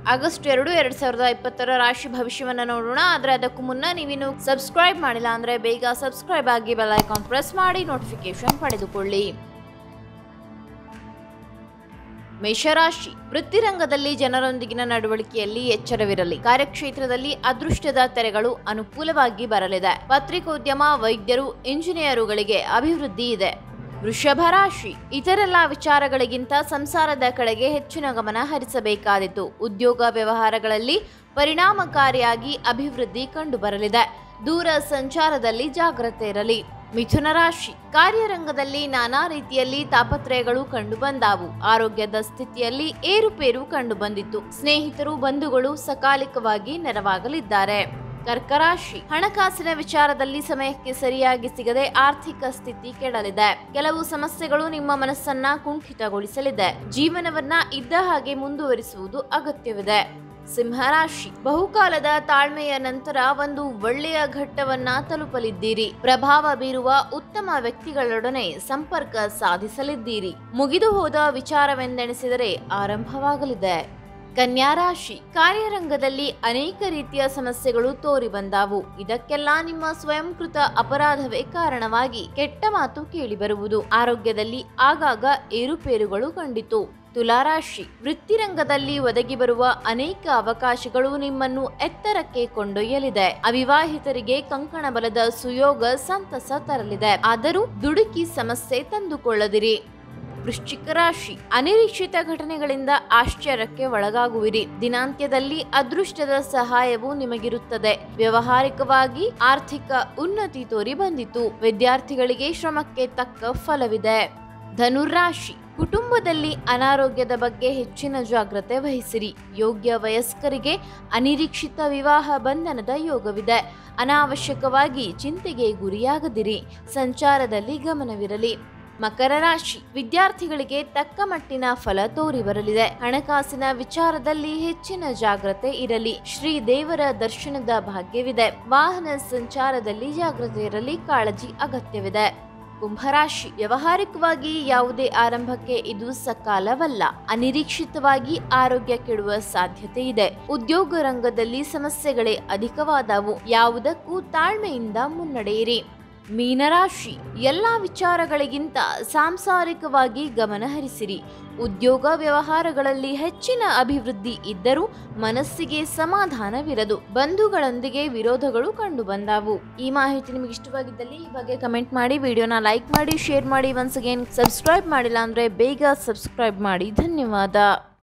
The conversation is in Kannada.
ಆಗಸ್ಟ್ ಎರಡು ಎರಡ್ ಸಾವಿರದ ಇಪ್ಪತ್ತರ ರಾಶಿ ಭವಿಷ್ಯವನ್ನ ನೋಡೋಣ ಆದ್ರೆ ಅದಕ್ಕೂ ಮುನ್ನ ನೀವಿನ್ನು ಸಬ್ಸ್ಕ್ರೈಬ್ ಮಾಡಿಲ್ಲ ಅಂದ್ರೆ ಬೇಗ ಸಬ್ಸ್ಕ್ರೈಬ್ ಆಗಿ ಬೆಲ್ ಐಕಾನ್ ಪ್ರೆಸ್ ಮಾಡಿ ನೋಟಿಫಿಕೇಶನ್ ಪಡೆದುಕೊಳ್ಳಿ ಮೇಷರಾಶಿ ವೃತ್ತಿರಂಗದಲ್ಲಿ ಜನರೊಂದಿಗಿನ ನಡವಳಿಕೆಯಲ್ಲಿ ಎಚ್ಚರವಿರಲಿ ಕಾರ್ಯಕ್ಷೇತ್ರದಲ್ಲಿ ಅದೃಷ್ಟದ ತೆರೆಗಳು ಅನುಕೂಲವಾಗಿ ಬರಲಿದೆ ಪತ್ರಿಕೋದ್ಯಮ ವೈದ್ಯರು ಇಂಜಿನಿಯರುಗಳಿಗೆ ಅಭಿವೃದ್ಧಿ ಇದೆ ವೃಷಭ ರಾಶಿ ಇತರೆಲ್ಲ ವಿಚಾರಗಳಿಗಿಂತ ಸಂಸಾರದ ಕಡೆಗೆ ಹೆಚ್ಚಿನ ಗಮನ ಹರಿಸಬೇಕಾದಿತ್ತು ಉದ್ಯೋಗ ವ್ಯವಹಾರಗಳಲ್ಲಿ ಪರಿಣಾಮಕಾರಿಯಾಗಿ ಅಭಿವೃದ್ಧಿ ಕಂಡುಬರಲಿದೆ ದೂರ ಸಂಚಾರದಲ್ಲಿ ಜಾಗ್ರತೆ ಇರಲಿ ಮಿಥುನ ರಾಶಿ ಕಾರ್ಯರಂಗದಲ್ಲಿ ನಾನಾ ರೀತಿಯಲ್ಲಿ ತಾಪತ್ರಯಗಳು ಕಂಡುಬಂದಾವು ಆರೋಗ್ಯದ ಸ್ಥಿತಿಯಲ್ಲಿ ಏರುಪೇರು ಕಂಡುಬಂದಿತ್ತು ಸ್ನೇಹಿತರು ಬಂಧುಗಳು ಸಕಾಲಿಕವಾಗಿ ನೆರವಾಗಲಿದ್ದಾರೆ ಕರ್ಕರಾಶಿ ಹಣಕಾಸಿನ ವಿಚಾರದಲ್ಲಿ ಸಮಯಕ್ಕೆ ಸರಿಯಾಗಿ ಸಿಗದೆ ಆರ್ಥಿಕ ಸ್ಥಿತಿ ಕೆಡಲಿದೆ ಕೆಲವು ಸಮಸ್ಯೆಗಳು ನಿಮ್ಮ ಮನಸ್ಸನ್ನ ಕುಂಠಿತಗೊಳಿಸಲಿದೆ ಜೀವನವನ್ನ ಇದ್ದ ಹಾಗೆ ಮುಂದುವರಿಸುವುದು ಅಗತ್ಯವಿದೆ ಸಿಂಹರಾಶಿ ಬಹುಕಾಲದ ತಾಳ್ಮೆಯ ನಂತರ ಒಂದು ಒಳ್ಳೆಯ ಘಟ್ಟವನ್ನ ತಲುಪಲಿದ್ದೀರಿ ಪ್ರಭಾವ ಬೀರುವ ಉತ್ತಮ ವ್ಯಕ್ತಿಗಳೊಡನೆ ಸಂಪರ್ಕ ಸಾಧಿಸಲಿದ್ದೀರಿ ಮುಗಿದು ಹೋದ ವಿಚಾರವೆಂದೆಣಿಸಿದರೆ ಆರಂಭವಾಗಲಿದೆ ಕನ್ಯಾ ರಾಶಿ ಕಾರ್ಯರಂಗದಲ್ಲಿ ಅನೇಕ ರೀತಿಯ ಸಮಸ್ಯೆಗಳು ತೋರಿ ಬಂದಾವು ಇದಕ್ಕೆಲ್ಲ ನಿಮ್ಮ ಸ್ವಯಂಕೃತ ಅಪರಾಧವೇ ಕಾರಣವಾಗಿ ಕೆಟ್ಟ ಮಾತು ಕೇಳಿಬರುವುದು ಆರೋಗ್ಯದಲ್ಲಿ ಆಗಾಗ ಏರುಪೇರುಗಳು ಕಂಡಿತು ತುಲಾರಾಶಿ ವೃತ್ತಿರಂಗದಲ್ಲಿ ಒದಗಿ ಬರುವ ಅನೇಕ ಅವಕಾಶಗಳು ನಿಮ್ಮನ್ನು ಎತ್ತರಕ್ಕೆ ಕೊಂಡೊಯ್ಯಲಿದೆ ಅವಿವಾಹಿತರಿಗೆ ಕಂಕಣ ಬಲದ ಸುಯೋಗ ಸಂತಸ ತರಲಿದೆ ಆದರೂ ದುಡುಕಿ ಸಮಸ್ಯೆ ತಂದುಕೊಳ್ಳದಿರಿ ವೃಶ್ಚಿಕ ರಾಶಿ ಅನಿರೀಕ್ಷಿತ ಘಟನೆಗಳಿಂದ ಆಶ್ಚರ್ಯಕ್ಕೆ ಒಳಗಾಗುವಿರಿ ದಿನಾಂತ್ಯದಲ್ಲಿ ಅದೃಷ್ಟದ ಸಹಾಯವು ನಿಮಗಿರುತ್ತದೆ ವ್ಯವಹಾರಿಕವಾಗಿ ಆರ್ಥಿಕ ಉನ್ನತಿ ತೋರಿ ಬಂದಿತು ವಿದ್ಯಾರ್ಥಿಗಳಿಗೆ ಶ್ರಮಕ್ಕೆ ತಕ್ಕ ಫಲವಿದೆ ಧನುರಾಶಿ ಕುಟುಂಬದಲ್ಲಿ ಅನಾರೋಗ್ಯದ ಬಗ್ಗೆ ಹೆಚ್ಚಿನ ಜಾಗ್ರತೆ ವಹಿಸಿರಿ ಯೋಗ್ಯ ವಯಸ್ಕರಿಗೆ ಅನಿರೀಕ್ಷಿತ ವಿವಾಹ ಬಂಧನದ ಯೋಗವಿದೆ ಅನಾವಶ್ಯಕವಾಗಿ ಚಿಂತೆಗೆ ಗುರಿಯಾಗದಿರಿ ಸಂಚಾರದಲ್ಲಿ ಗಮನವಿರಲಿ ಮಕರ ರಾಶಿ ವಿದ್ಯಾರ್ಥಿಗಳಿಗೆ ತಕ್ಕ ಮಟ್ಟಿನ ಫಲ ತೋರಿ ಬರಲಿದೆ ಹಣಕಾಸಿನ ವಿಚಾರದಲ್ಲಿ ಹೆಚ್ಚಿನ ಜಾಗ್ರತೆ ಇರಲಿ ಶ್ರೀ ದೇವರ ದರ್ಶನದ ಭಾಗ್ಯವಿದೆ ವಾಹನ ಸಂಚಾರದಲ್ಲಿ ಜಾಗ್ರತೆ ಇರಲಿ ಕಾಳಜಿ ಅಗತ್ಯವಿದೆ ಕುಂಭರಾಶಿ ವ್ಯವಹಾರಿಕವಾಗಿ ಯಾವುದೇ ಆರಂಭಕ್ಕೆ ಇದು ಸಕಾಲವಲ್ಲ ಅನಿರೀಕ್ಷಿತವಾಗಿ ಆರೋಗ್ಯ ಕೆಡುವ ಸಾಧ್ಯತೆ ಇದೆ ಉದ್ಯೋಗ ರಂಗದಲ್ಲಿ ಸಮಸ್ಯೆಗಳೇ ಅಧಿಕವಾದವು ಯಾವುದಕ್ಕೂ ತಾಳ್ಮೆಯಿಂದ ಮುನ್ನಡೆಯಿರಿ ಮೀನರಾಶಿ ಎಲ್ಲ ವಿಚಾರಗಳಿಗಿಂತ ಸಾಂಸಾರಿಕವಾಗಿ ಗಮನ ಹರಿಸಿರಿ ಉದ್ಯೋಗ ವ್ಯವಹಾರಗಳಲ್ಲಿ ಹೆಚ್ಚಿನ ಅಭಿವೃದ್ಧಿ ಇದ್ದರೂ ಮನಸ್ಸಿಗೆ ಸಮಾಧಾನವಿರದು ಬಂಧುಗಳೊಂದಿಗೆ ವಿರೋಧಗಳು ಕಂಡುಬಂದಾವು ಈ ಮಾಹಿತಿ ನಿಮಗೆ ಇಷ್ಟವಾಗಿದ್ದಲ್ಲಿ ಈ ಬಗ್ಗೆ ಕಮೆಂಟ್ ಮಾಡಿ ವಿಡಿಯೋನ ಲೈಕ್ ಮಾಡಿ ಶೇರ್ ಮಾಡಿ ಒನ್ಸ್ ಅಗೇನ್ ಸಬ್ಸ್ಕ್ರೈಬ್ ಮಾಡಿಲ್ಲ ಅಂದರೆ ಬೇಗ ಸಬ್ಸ್ಕ್ರೈಬ್ ಮಾಡಿ ಧನ್ಯವಾದ